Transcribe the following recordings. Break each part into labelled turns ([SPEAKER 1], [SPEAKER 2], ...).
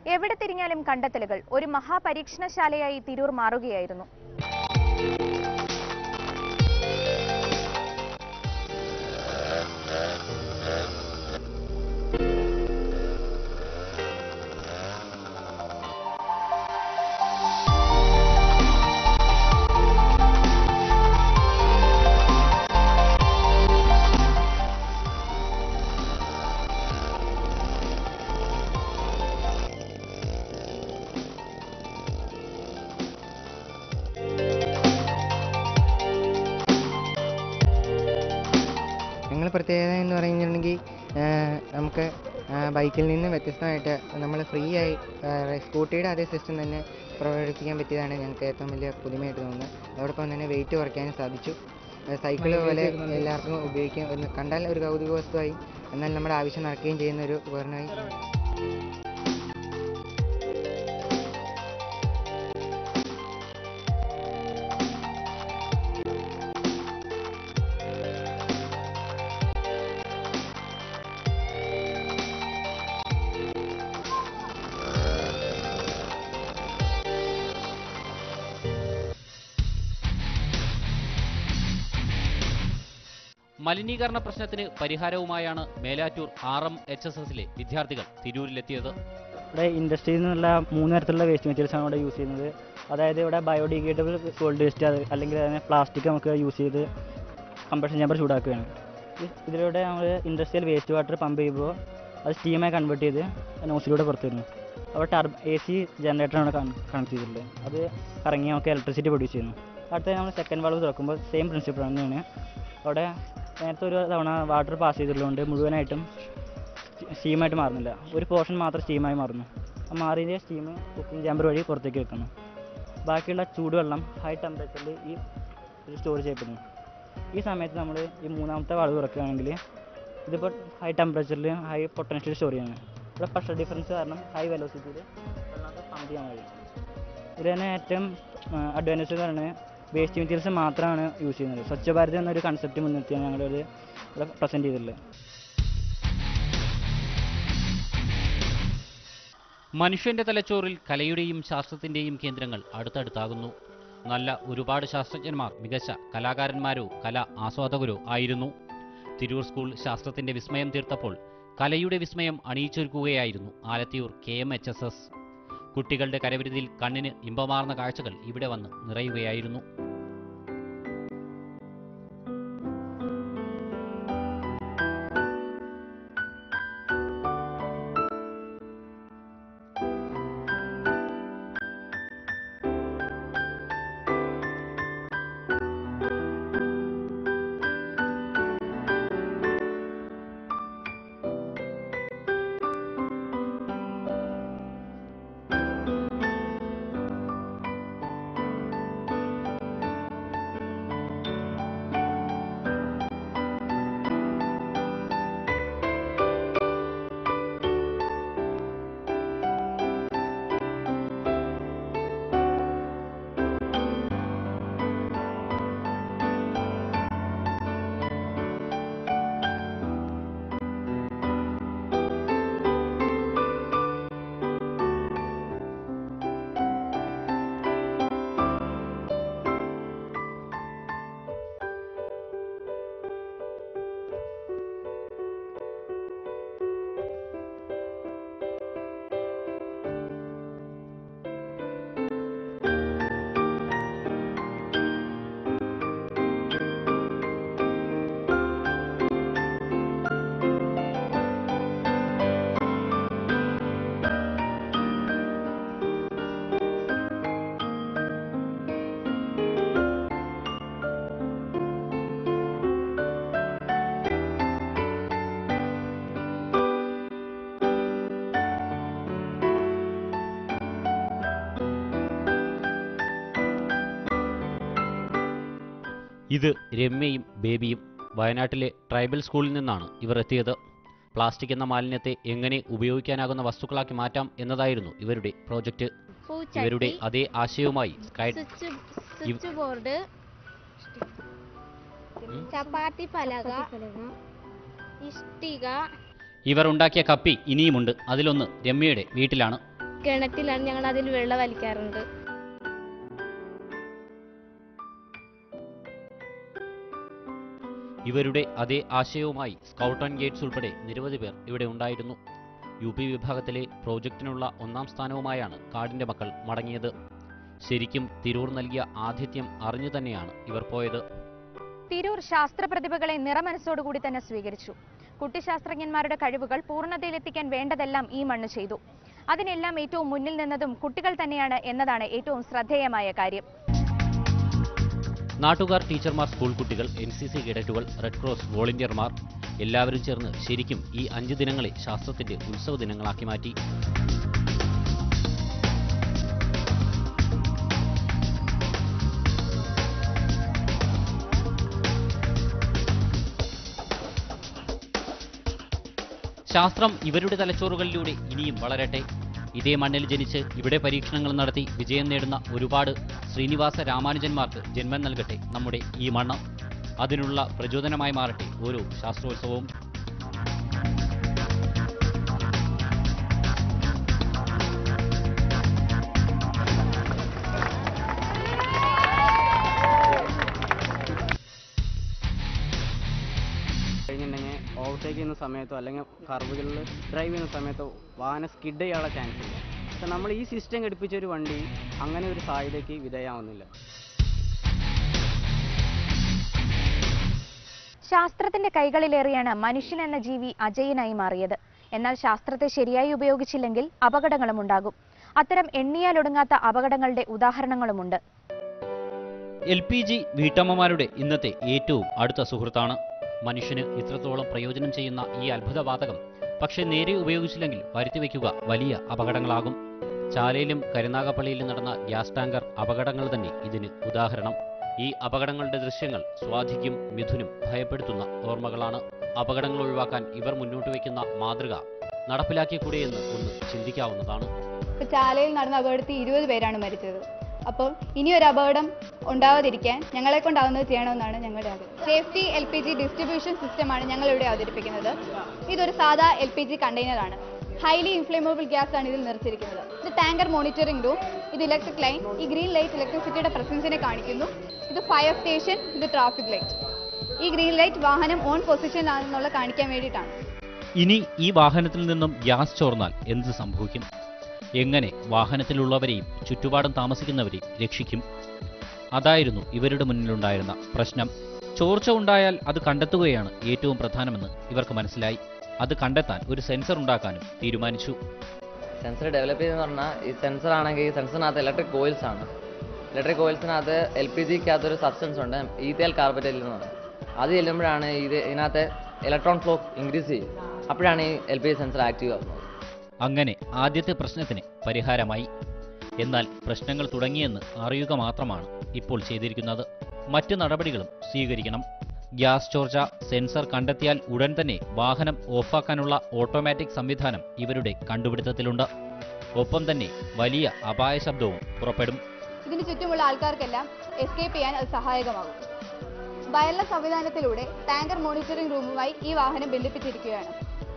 [SPEAKER 1] എവിടെ തിരിഞ്ഞാലും കണ്ടെത്തലുകൾ ഒരു മഹാപരീക്ഷണശാലയായി തിരൂർ മാറുകയായിരുന്നു
[SPEAKER 2] ഞങ്ങൾ പ്രത്യേകത എന്ന് പറഞ്ഞിട്ടുണ്ടെങ്കിൽ നമുക്ക് ആ, ബൈക്കിൽ നിന്ന് വ്യത്യസ്തമായിട്ട് നമ്മൾ ഫ്രീ ആയി ആ, സ്കൂട്ടിയുടെ അതേ സിസ്റ്റം തന്നെ പ്രവർത്തിക്കാൻ പറ്റിയതാണ് ഞങ്ങൾക്ക് ഏറ്റവും വലിയ പുതുമയായിട്ട് തോന്നുന്നത് അതോടൊപ്പം തന്നെ വെയിറ്റ് കുറയ്ക്കാനും സാധിച്ചു സൈക്കിൾ പോലെ എല്ലാവർക്കും ഉപയോഗിക്കാൻ ഒന്ന് കണ്ടാൽ ഒരു കൗതുക വസ്തുവായി എന്നാൽ നമ്മുടെ ആവശ്യം നടക്കുകയും ചെയ്യുന്ന ഒരു ഉപകരണമായി
[SPEAKER 3] മലിനീകരണ പ്രശ്നത്തിന് പരിഹാരവുമായാണ് Melattur R M H S എസിലെ വിദ്യാർത്ഥികൾ തിരൂരിലെത്തിയത്
[SPEAKER 4] ഇവിടെ ഇൻഡസ്ട്രിയിൽ നിന്നുള്ള മൂന്ന് തരത്തിലുള്ള വേസ്റ്റ് മെറ്റീരിയൽസ് ആണ് ഇവിടെ യൂസ് ചെയ്യുന്നത് അതായത് ഇവിടെ ബയോഡിഗ്രേഡബിൾ സോൾഡ് വേസ്റ്റ് അത് അല്ലെങ്കിൽ തന്നെ പ്ലാസ്റ്റിക് നമുക്ക് യൂസ് ചെയ്ത് കമ്പഷൻ ചേമ്പർ ചൂടാക്കുകയാണ് ഇ- ഇതിലൂടെ നമ്മൾ ഇൻഡസ്ട്രിയൽ വേസ്റ്റ് വാട്ടർ പമ്പ് ചെയ്യുമ്പോൾ അത് സ്റ്റീമായി കൺവേർട്ട് ചെയ്ത് നോസിലൂടെ പുറത്ത് വരുന്നു അവിടെ ടർബ് എ സി ജനറേറ്ററാണ് കണക്ട് ചെയ്തിട്ടുള്ളത് അത് കറങ്ങി നമുക്ക് ഇലക്ട്രിസിറ്റി പ്രൊഡ്യൂസ് ചെയ്യുന്നു അടുത്ത നമ്മൾ സെക്കൻഡ് വാൾവ് തുറക്കുമ്പോൾ സെയിം പ്രിൻസിപ്പിൾ തന്നെയാണ് അവിടെ നേരത്തെ ഒരു തവണ വാട്ടർ പാസ് ചെയ്തിട്ടുള്ളതുകൊണ്ട് മുഴുവനായിട്ടും സ്റ്റീമായിട്ട് മാറുന്നില്ല ഒരു പോർഷൻ മാത്രം സ്റ്റീമായി മാറുന്നു ആ മാറിയ സ്റ്റീം കുക്കിംഗ് ചാമ്പർ വഴി പുറത്തേക്ക് വെക്കുന്നു ബാക്കിയുള്ള ചൂടുവെള്ളം ഹൈ ടെമ്പറേച്ചറിൽ ഈ ഇത് സ്റ്റോർ ചെയ്യപ്പെടുന്നു ഈ സമയത്ത് നമ്മൾ ഈ മൂന്നാമത്തെ വളവ് തുറക്കുകയാണെങ്കിൽ ഇതിപ്പോൾ ഹൈ ടെമ്പറേച്ചറിൽ ഹൈ പൊട്ടൻഷ്യൽ സ്റ്റോർ ചെയ്യാണ് ഇവിടെ പ്രഷർ ഡിഫറൻസ് കാരണം ഹൈ വെലോസിറ്റിയിൽ വെള്ളത്തെ പമ്പ് ചെയ്യാൻ കഴിയും ഇത് തന്നെ ഏറ്റവും അഡ്വാൻറ്റേജ് എന്ന് പറയുന്നത് വേസ്റ്റ് മെറ്റീരിയൽസ് മാത്രമാണ് യൂസ് ചെയ്യുന്നത് സ്വച്ഛ ഭാരത് എന്നൊരു കൺസെപ്റ്റ് മുൻനിർത്തിയാണ് ഞങ്ങളത് ഇവിടെ പ്രസൻറ്റ് ചെയ്തിട്ടുള്ളത്
[SPEAKER 3] മനുഷ്യന്റെ തലച്ചോറിൽ കലയുടെയും ശാസ്ത്രത്തിന്റെയും കേന്ദ്രങ്ങൾ അടുത്തടുത്താകുന്നു നല്ല ഒരുപാട് ശാസ്ത്രജ്ഞന്മാർ മികച്ച കലാകാരന്മാരോ കലാ ആസ്വാദകരോ ആയിരുന്നു തിരൂർ സ്കൂൾ ശാസ്ത്രത്തിന്റെ വിസ്മയം തീർത്തപ്പോൾ കലയുടെ വിസ്മയം അണിയിച്ചൊരുക്കുകയായിരുന്നു Alathiyur K M H S S കുട്ടികളുടെ കരവിരുതിൽ കണ്ണിന് ഇമ്പമാർന്ന കാഴ്ചകൾ ഇവിടെ വന്ന് നിറയുകയായിരുന്നു ഇത് രമ്യയും ബേബിയും വയനാട്ടിലെ ട്രൈബൽ സ്കൂളിൽ നിന്നാണ് ഇവർ എത്തിയത് പ്ലാസ്റ്റിക് എന്ന മാലിന്യത്തെ എങ്ങനെ ഉപയോഗിക്കാനാകുന്ന വസ്തുക്കളാക്കി മാറ്റാം എന്നതായിരുന്നു ഇവരുടെ പ്രോജക്റ്റ് ഇവരുടെ
[SPEAKER 5] പൂച്ചട്ടി
[SPEAKER 3] അതേ ആശയവുമായി സ്കൈ
[SPEAKER 5] സ്വിച്ച് സ്വിച്ച് ബോർഡ് ചപ്പാത്തി പലക ഇഷ്ടിക
[SPEAKER 3] ഇവർ ഉണ്ടാക്കിയ കപ്പി ഇനിയുമുണ്ട് അതിലൊന്ന് രമ്യയുടെ വീട്ടിലാണ്
[SPEAKER 5] കിണറ്റിലാണ് ഞങ്ങൾ അതിൽ വെള്ളം വലിക്കാറുണ്ട്
[SPEAKER 3] ഇവരുടെ അതേ ആശയവുമായി സ്കൗട്ട് ആൻഡ് ഗൈഡ്സ് ഉൾപ്പെടെ നിരവധി പേർ ഇവിടെ ഉണ്ടായിരുന്നു യു പി വിഭാഗത്തിലെ പ്രോജക്റ്റിനുള്ള ഒന്നാം സ്ഥാനവുമായാണ് കാടിന്റെ മക്കൾ മടങ്ങിയത് ശരിക്കും തിരൂർ നൽകിയ ആതിഥ്യം അറിഞ്ഞു തന്നെയാണ് ഇവർ പോയത്
[SPEAKER 1] തിരൂർ ശാസ്ത്ര പ്രതിഭകളെ നിറമനസ്സോടുകൂടി തന്നെ സ്വീകരിച്ചു കുട്ടിശാസ്ത്രജ്ഞന്മാരുടെ കഴിവുകൾ പൂർണ്ണതയിലെത്തിക്കാൻ വേണ്ടതെല്ലാം ഈ മണ്ണ് ചെയ്തു അതിനെല്ലാം ഏറ്റവും മുന്നിൽ നിന്നതും കുട്ടികൾ തന്നെയാണ് എന്നതാണ് ഏറ്റവും ശ്രദ്ധേയമായ കാര്യം
[SPEAKER 3] നാട്ടുകാർ ടീച്ചർമാർ സ്കൂൾ കുട്ടികൾ എൻ സി സി കേഡറ്റുകൾ റെഡ് ക്രോസ് വോളണ്ടിയർമാർ എല്ലാവരും ചേർന്ന് ശരിക്കും ഈ അഞ്ച് ദിനങ്ങളെ ശാസ്ത്രത്തിന്റെ ഉത്സവ ദിനങ്ങളാക്കി മാറ്റി ശാസ്ത്രം ഇവരുടെ തലച്ചോറുകളിലൂടെ ഇനിയും വളരട്ടെ ഇതേ മണ്ണിൽ ജനിച്ച് ഇവിടെ പരീക്ഷണങ്ങൾ നടത്തി വിജയം നേടുന്ന ഒരുപാട് ശ്രീനിവാസ രാമാനുജന്മാർക്ക് ജന്മം നൽകട്ടെ നമ്മുടെ ഈ മണ്ണ് അതിനുള്ള പ്രചോദനമായി മാറട്ടെ ഓരോ ശാസ്ത്രോത്സവവും
[SPEAKER 6] കഴിഞ്ഞിട്ടുണ്ടെങ്കിൽ ഓവർടേക്ക് ചെയ്യുന്ന സമയത്തോ അല്ലെങ്കിൽ കർവുകളിൽ ഡ്രൈവ് ചെയ്യുന്ന സമയത്തോ വാഹനം സ്കിഡ് ചെയ്യാനുള്ള ചാൻസ് ഇല്ല പക്ഷെ നമ്മൾ ഈ സിസ്റ്റം ഘടിപ്പിച്ച ഒരു വണ്ടി അങ്ങനെ ഒരു സാധ്യതയ്ക്ക് വിധേയമാവുന്നില്ല
[SPEAKER 1] ശാസ്ത്രത്തിന്റെ കൈകളിലേറിയാണ് മനുഷ്യൻ എന്ന ജീവി അജയ്യനായി മാറിയത് എന്നാൽ ശാസ്ത്രത്തെ ശരിയായി ഉപയോഗിച്ചില്ലെങ്കിൽ അപകടങ്ങളും ഉണ്ടാകും അത്തരം എണ്ണിയാലൊടുങ്ങാത്ത അപകടങ്ങളുടെ ഉദാഹരണങ്ങളുമുണ്ട്
[SPEAKER 3] എൽ പി ജി വീട്ടമ്മമാരുടെ ഇന്നത്തെ ഏറ്റവും അടുത്ത സുഹൃത്താണ് മനുഷ്യന് ഇത്രത്തോളം പ്രയോജനം ചെയ്യുന്ന ഈ അത്ഭുതവാതകം പക്ഷെ നേരെ ഉപയോഗിച്ചില്ലെങ്കിൽ വരുത്തിവെക്കുക വലിയ അപകടങ്ങളാകും ചാലയിലും കരുനാഗപ്പള്ളിയിലും നടന്ന ഗ്യാസ് ടാങ്കർ അപകടങ്ങൾ തന്നെ ഇതിന് ഉദാഹരണം ഈ അപകടങ്ങളുടെ ദൃശ്യങ്ങൾ സ്വാധിക്കും മിഥുനും ഭയപ്പെടുത്തുന്ന ഓർമ്മകളാണ് അപകടങ്ങൾ ഒഴിവാക്കാൻ ഇവർ മുന്നോട്ട് വയ്ക്കുന്ന മാതൃക നടപ്പിലാക്കിക്കൂടെയെന്ന് ഒന്ന് ചിന്തിക്കാവുന്നതാണ്
[SPEAKER 7] ഇപ്പോൾ ചാലയിൽ നടന്ന അപകടത്തിൽ ഇരുപത് പേരാണ് മരിച്ചത് അപ്പോൾ ഇനി ഒരു അപകടം ഉണ്ടാവാതിരിക്കാൻ ഞങ്ങളെ കൊണ്ടാവുന്നത് ചെയ്യണമെന്നാണ് ഞങ്ങളുടെ ആഗ്രഹം safety L P G distribution സിസ്റ്റമാണ് ഞങ്ങൾ ഇവിടെ അവതരിപ്പിക്കുന്നത് ഇതൊരു സാധാ എൽ പി ജി കണ്ടെയ്നറാണ് ഹൈലി ഇൻഫ്ലേമബിൾ ഗ്യാസ് ആണ് ഇതിൽ നിറച്ചിരിക്കുന്നത് ഇത് ടാങ്കർ മോണിറ്ററിംഗ് റൂം ഇത് ഇലക്ട്രിക് ലൈൻ ഈ ഗ്രീൻ ലൈറ്റ് ഇലക്ട്രിസിറ്റിയുടെ പ്രസൻസിനെ കാണിക്കുന്നു ഇത് ഫയർ സ്റ്റേഷൻ ഇത് ട്രാഫിക് ലൈറ്റ് ഈ ഗ്രീൻ ലൈറ്റ് വാഹനം ഓൺ പൊസിഷനിലാണെന്നുള്ള കാണിക്കാൻ വേണ്ടിയിട്ടാണ്
[SPEAKER 3] ഇനി ഈ വാഹനത്തിൽ നിന്നും ഗ്യാസ് ചോർന്നാൽ എന്ത് സംഭവിക്കും എങ്ങനെ വാഹനത്തിലുള്ളവരെയും ചുറ്റുപാടും താമസിക്കുന്നവരെയും രക്ഷിക്കും അതായിരുന്നു ഇവരുടെ മുന്നിലുണ്ടായിരുന്ന പ്രശ്നം ചോർച്ച ഉണ്ടായാൽ അത് കണ്ടെത്തുകയാണ് ഏറ്റവും പ്രധാനമെന്ന് ഇവർക്ക് മനസ്സിലായി അത് കണ്ടെത്താൻ ഒരു സെൻസർ ഉണ്ടാക്കാനും തീരുമാനിച്ചു
[SPEAKER 8] സെൻസർ ഡെവലപ്പ് ചെയ്തെന്ന് പറഞ്ഞാൽ ഈ സെൻസർ ആണെങ്കിൽ ഈ സെൻസറിനകത്ത് ഇലക്ട്രിക് കോയിൽസ് ആണ് ഇലക്ട്രിക് കോയിൽസിനകത്ത് എൽ പി ജിക്കകത്തൊരു സബ്സ്റ്റൻസ് ഉണ്ട് ഈതേൽ കാർബറ്റേൽ എന്ന് പറയും അത് ചെല്ലുമ്പോഴാണ് ഇത് ഇതിനകത്ത് ഇലക്ട്രോൺ ഫ്ലോ ഇൻക്രീസ് ചെയ്യും അപ്പോഴാണ് ഈ L P G sensor active ആവുന്നത്
[SPEAKER 3] അങ്ങനെ ആദ്യത്തെ പ്രശ്നത്തിന് പരിഹാരമായി എന്നാൽ പ്രശ്നങ്ങൾ തുടങ്ങിയെന്ന് അറിയുക മാത്രമാണ് ഇപ്പോൾ ചെയ്തിരിക്കുന്നത് മറ്റ് നടപടികളും സ്വീകരിക്കണം ഗ്യാസ് ചോർച്ച സെൻസർ കണ്ടെത്തിയാൽ ഉടൻ തന്നെ വാഹനം ഓഫാക്കാനുള്ള ഓട്ടോമാറ്റിക് സംവിധാനം ഇവരുടെ കണ്ടുപിടുത്തത്തിലുണ്ട് ഒപ്പം തന്നെ വലിയ അപായ ശബ്ദവും പുറപ്പെടും
[SPEAKER 7] ഇതിന് ചുറ്റുമുള്ള ആൾക്കാർക്കെല്ലാം എസ്കേപ്പ് ചെയ്യാൻ അത് സഹായകമാകും വയർലെസ് സംവിധാനത്തിലൂടെ ടാങ്കർ മോണിറ്ററിംഗ് റൂമുമായി ഈ വാഹനം ബന്ധിപ്പിച്ചിരിക്കുകയാണ്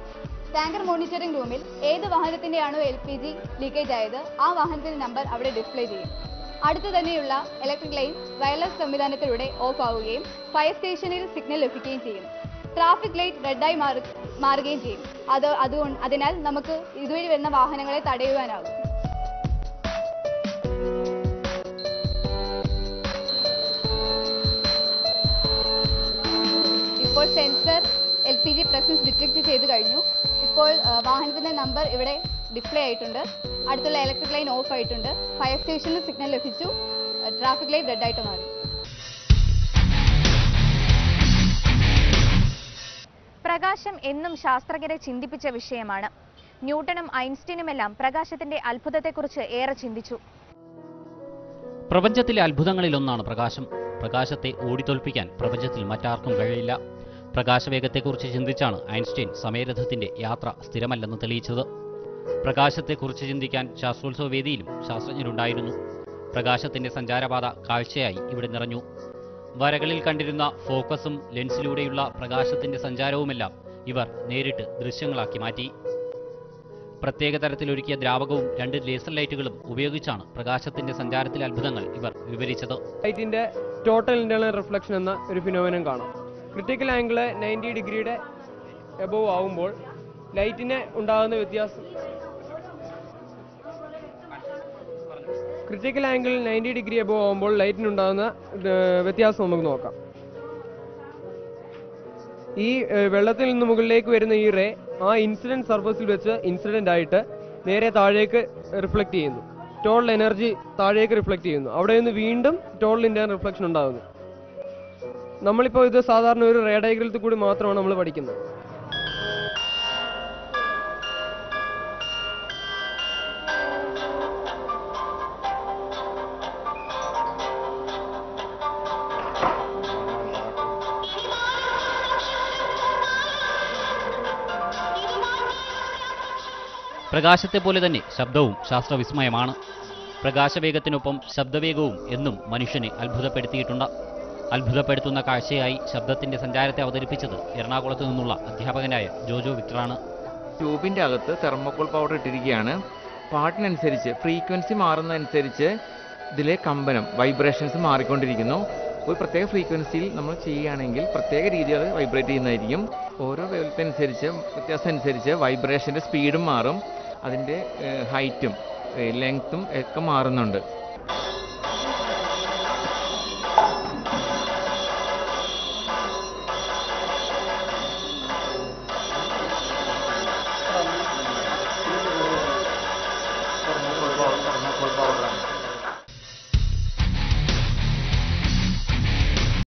[SPEAKER 7] ടാങ്കർ മോണിറ്ററിംഗ് റൂമിൽ ഏത് വാഹനത്തിൻ്റെയാണോ എൽ പി ജി ലീക്കേജ് ആയത് ആ വാഹനത്തിന്റെ നമ്പർ അവിടെ ഡിസ്പ്ലേ ചെയ്യും അടുത്തു തന്നെയുള്ള ഇലക്ട്രിക് ലൈൻ വയർലെസ് സംവിധാനത്തിലൂടെ ഓഫ് ആവുകയും ഫയർ സ്റ്റേഷനിൽ സിഗ്നൽ ലഭിക്കുകയും ചെയ്യും ട്രാഫിക് ലൈറ്റ് റെഡായി മാറി മാറുകയും ചെയ്യും അത് അതുകൊണ്ട് അതിനാൽ നമുക്ക് ഇതുവഴി വരുന്ന വാഹനങ്ങളെ തടയുവാനാകും ഇപ്പോൾ sensor L P G presence detect ചെയ്ത് കഴിഞ്ഞു ഇപ്പോൾ ആ, വാഹനത്തിന്റെ നമ്പർ ഇവിടെ ഡിസ്പ്ലേ ആയിട്ടുണ്ട് അടുത്തുള്ള ഇലക്ട്രിക് ലൈൻ ഓഫ് ആയിട്ടുണ്ട് ഫയർ സ്റ്റേഷനിൽ സിഗ്നൽ ലഭിച്ചു ട്രാഫിക് ലൈറ്റ് റെഡ് ആയിട്ട് മാറി
[SPEAKER 1] പ്രകാശം എന്നും ശാസ്ത്രജ്ഞരെ ചിന്തിപ്പിച്ച വിഷയമാണ് ന്യൂട്ടനും ഐൻസ്റ്റീനുമെല്ലാം പ്രകാശത്തിന്റെ അത്ഭുതത്തെക്കുറിച്ച് ഏറെ ചിന്തിച്ചു
[SPEAKER 3] പ്രപഞ്ചത്തിലെ അത്ഭുതങ്ങളിലൊന്നാണ് പ്രകാശം പ്രകാശത്തെ ഓടിത്തോൽപ്പിക്കാൻ പ്രപഞ്ചത്തിൽ മറ്റാർക്കും കഴിയില്ല പ്രകാശവേഗത്തെക്കുറിച്ച് ചിന്തിച്ചാണ് ഐൻസ്റ്റൈൻ സമയരഥത്തിന്റെ യാത്ര സ്ഥിരമല്ലെന്ന് തെളിയിച്ചത് പ്രകാശത്തെക്കുറിച്ച് ചിന്തിക്കാൻ ശാസ്ത്രോത്സവ വേദിയിലും ശാസ്ത്രജ്ഞരുണ്ടായിരുന്നു പ്രകാശത്തിന്റെ സഞ്ചാരപാത കാഴ്ചയായി ഇവിടെ നിറഞ്ഞു വരകളിൽ കണ്ടിരുന്ന ഫോക്കസും ലെൻസിലൂടെയുള്ള പ്രകാശത്തിന്റെ സഞ്ചാരവുമെല്ലാം ഇവർ നേരിട്ട് ദൃശ്യങ്ങളാക്കി മാറ്റി പ്രത്യേക തരത്തിലൊരുക്കിയ ദ്രാവകവും രണ്ട് ലേസർ ലൈറ്റുകളും ഉപയോഗിച്ചാണ് പ്രകാശത്തിന്റെ സഞ്ചാരത്തിലെ അത്ഭുതങ്ങൾ ഇവർ വിവരിച്ചത്
[SPEAKER 9] ലൈറ്റിന്റെ ടോട്ടൽ ഇന്റേണൽ റിഫ്ലക്ഷൻ എന്ന ഒരു ഫിനോമിനം കാണാം ക്രിട്ടിക്കൽ ആംഗിൾ നയൻറ്റി ഡിഗ്രിയുടെ എബോവ് ആവുമ്പോൾ ലൈറ്റിന് ഉണ്ടാകുന്ന വ്യത്യാസം critical angle ninety degree above ആവുമ്പോൾ ലൈറ്റിനുണ്ടാകുന്ന ഏർ, വ്യത്യാസം നമുക്ക് നോക്കാം ഈ ഏർ, വെള്ളത്തിൽ നിന്ന് മുകളിലേക്ക് വരുന്ന ഈ റേ ആ ഇൻസിഡന്റ് സർഫസിൽ വെച്ച് ഇൻസിഡന്റ് ആയിട്ട് നേരെ താഴേക്ക് റിഫ്ലക്ട് ചെയ്യുന്നു ടോട്ടൽ എനർജി താഴേക്ക് റിഫ്ലക്ട് ചെയ്യുന്നു അവിടെ നിന്ന് വീണ്ടും ടോട്ടൽ ഇന്റേണൽ റിഫ്ലക്ഷൻ ഉണ്ടാകുന്നു നമ്മളിപ്പോൾ ഇത് സാധാരണ ഒരു റേ ഡയഗ്രത്തിൽ കൂടി മാത്രമാണ് നമ്മൾ പഠിക്കുന്നത്
[SPEAKER 3] പ്രകാശത്തെ പോലെ തന്നെ ശബ്ദവും ശാസ്ത്രവിസ്മയമാണ് പ്രകാശവേഗത്തിനൊപ്പം ശബ്ദവേഗവും എന്നും മനുഷ്യനെ അത്ഭുതപ്പെടുത്തിയിട്ടുണ്ട് അത്ഭുതപ്പെടുത്തുന്ന കാഴ്ചയായി ശബ്ദത്തിന്റെ സഞ്ചാരത്തെ അവതരിപ്പിച്ചത് എറണാകുളത്ത് നിന്നുള്ള അധ്യാപകനായ ജോജോ വിക്ടറാണ്
[SPEAKER 10] ട്യൂബിൻ്റെ അകത്ത് തെർമോക്കോൾ പൗഡർ ഇട്ടിരിക്കുകയാണ് പാട്ടിനനുസരിച്ച് ഫ്രീക്വൻസി മാറുന്നതനുസരിച്ച് ഇതിലെ കമ്പനം വൈബ്രേഷൻസ് മാറിക്കൊണ്ടിരിക്കുന്നു ഒരു പ്രത്യേക ഫ്രീക്വൻസിയിൽ നമ്മൾ ചെയ്യുകയാണെങ്കിൽ പ്രത്യേക രീതിയിൽ അത് വൈബ്രേറ്റ് ചെയ്യുന്നതായിരിക്കും ഓരോ വേവലത്തനുസരിച്ച് വ്യത്യാസം അനുസരിച്ച് വൈബ്രേഷൻ്റെ സ്പീഡും മാറും അതിൻ്റെ ഹൈറ്റും ലെങ്ത്തും ഒക്കെ മാറുന്നുണ്ട്